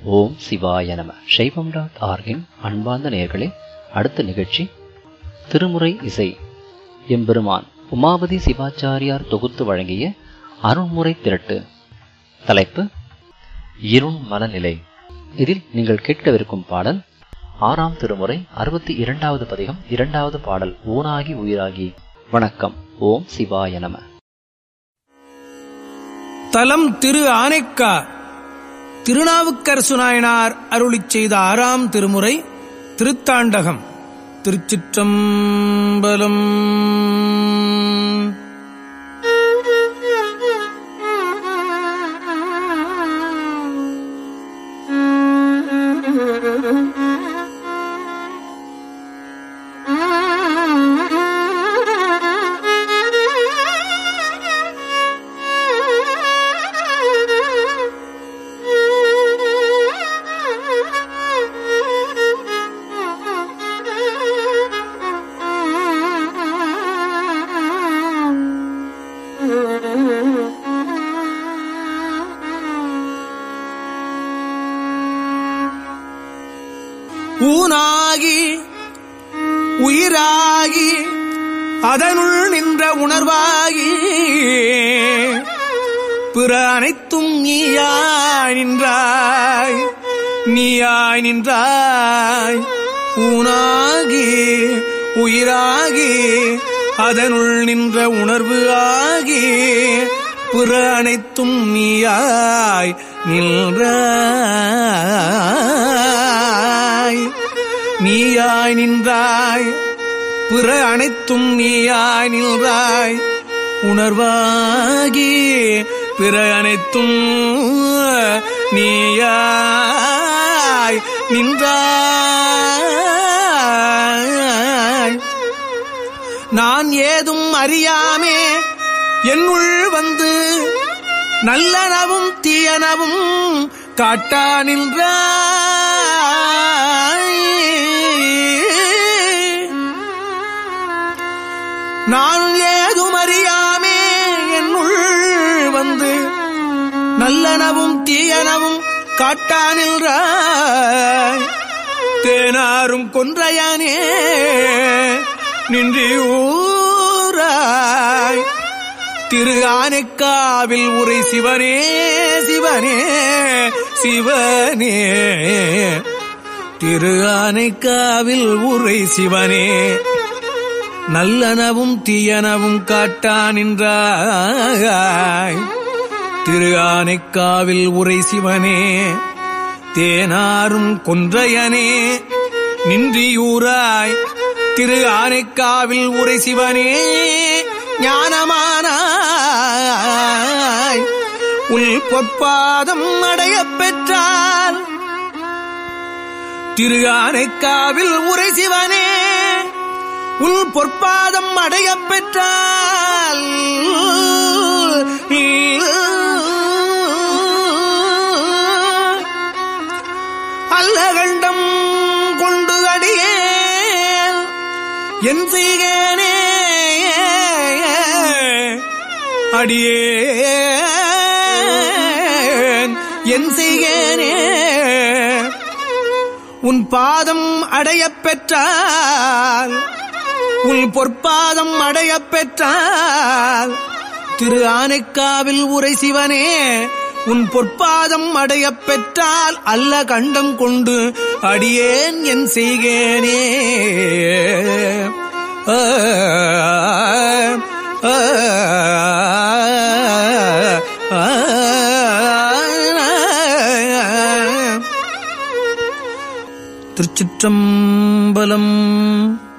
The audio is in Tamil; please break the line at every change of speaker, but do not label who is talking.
ஓம் சிவாய நம சைவம் டாட் ஆர்கின் அன்பார்ந்த நேயர்களே அடுத்த நிகழ்ச்சி திருமுறை இசை எம்பெருமான் உமாபதி சிவாச்சாரியார் தொகுத்து வழங்கிய அருண்முறை திரட்டு தலைப்பு இருண் மனநிலை இதில் நீங்கள் கேட்கவிருக்கும் பாடல் ஆறாம் திருமுறை அறுபத்தி இரண்டாவது பதிகம் இரண்டாவது பாடல் ஊனாகி உயிராகி வணக்கம் ஓம் சிவாய நம
தலம் திரு ஆனைக்கா திருநாவுக்கரசு நாயனார் அருளிச் செய்த ஆறாம் திருமுறை திருத்தாண்டகம் திருச்சிற்றம்பலம் ஊனாகி உயிராகி அதனுள் நின்ற உணர்வாகி பிற அனைத்தும் நீயாய் நின்றாய் நீயாய் நின்றாய் ஊனாகி உயிராகி அதனுள் நின்ற உணர்வு ஆகி பிற அனைத்தும் நீயாய் நின்றாய் நீயாய் நின்றாய் பிற அனைத்தும் நீயாய் நின்றாய் உணர்வாகி பிற அனைத்தும் நீயாய் நின்றாய் நான் ஏதும் அறியாமே என்னுள் வந்து நல்லனவும் தீயனவும் காட்டா நின்றாய் நான் ஏதும் அறியாமே என்னுள் வந்து நல்லனவும் தீயனவும் காட்டா நின்றாய் தேனாரும் கொன்றையானே நின்று ஊராய் திரு ஆனைக்காவில் உரை சிவனே சிவனே சிவனே திரு ஆனைக்காவில் உரை சிவனே நல்லனவும் தீயனவும் காட்டா நின்றாய் திரு ஆனைக்காவில் உரை சிவனே தேனாரும் கொன்றையனே நின்றியூராய் திரு ஆனைக்காவில் உரை சிவனே ஞானமானாய் உள் பொற்பாதம் அடையப் பெற்றால் திரு ஆனைக்காவில் உரை சிவனே உள் பொற்பாதம் அடையப் பெற்றால் அல்லகண்டம் கொண்டு அடியேன் என் செய்கேனே அடியேன் என் செய்கேனே உன் பாதம் அடையப் பெற்றால் உன் பொற்பாதம் அடையப் பெற்றால் திரு ஆனைக்காவில் உரை சிவனே உன் பொற்பாதம் அடையப் பெற்றால் அல்ல கண்டம் கொண்டு அடியேன் என் செய்கேனே ஆ, ஆ, ஆ, திருச்சிற்றம்பலம்